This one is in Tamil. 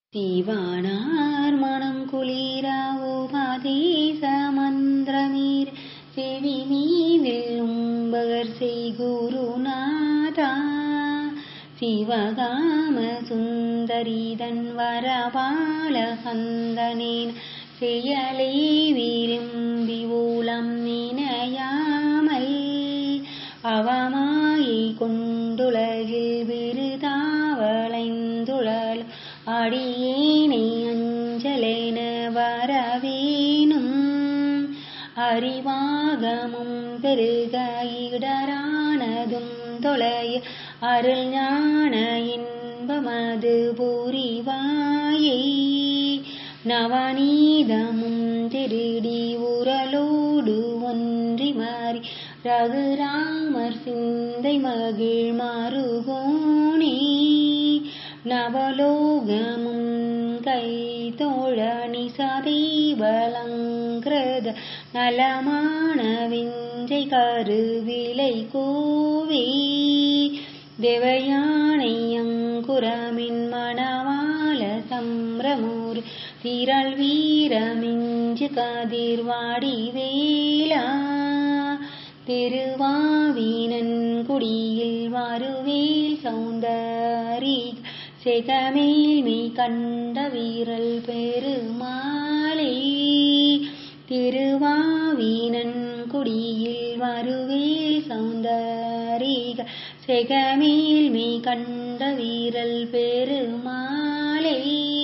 தீவானார் மனம் குளிர உபதேச மந்திரமீர் செவி மீதில் உம்பகர் செய்குருநாதா சிவகாம சுந்தரிதன் வரபால கந்தனேன் செயலை விரும்பி ஊலம் நினையாமல் அவமாயை கொண்டுலகில் விருதாவளைந்துழல் அடியேனை அஞ்சலென வரவேணும் அறிவாகமும் பெருக இடரானதும் தொலைய அருள் ஞான இன்பமது புரிவாயை நவநீதமும் திருடி உரலோடு ஒன்றி மாறி ரகுராமர் சிந்தை மகிழ் மாறுகோணே நவலோகமும் கை தோழனி சதைவலங்கிருத நலமான விஞ்சை கருவிலை கோவே தேவயானை அங்குரமின் மணவாள சம்பிரமூர் திரள் வீரமிஞ்சு கதிர்வாடி வேளா திருவாவினன் குடியில் வருவேல் சௌந்தரி செகமேல் மெய் கண்ட வீரல் பெருமாளே திருவாவினன் குடியில் வருவேல் சௌந்தரிக செகமேல் மெய் கண்ட வீரல் பெருமாளே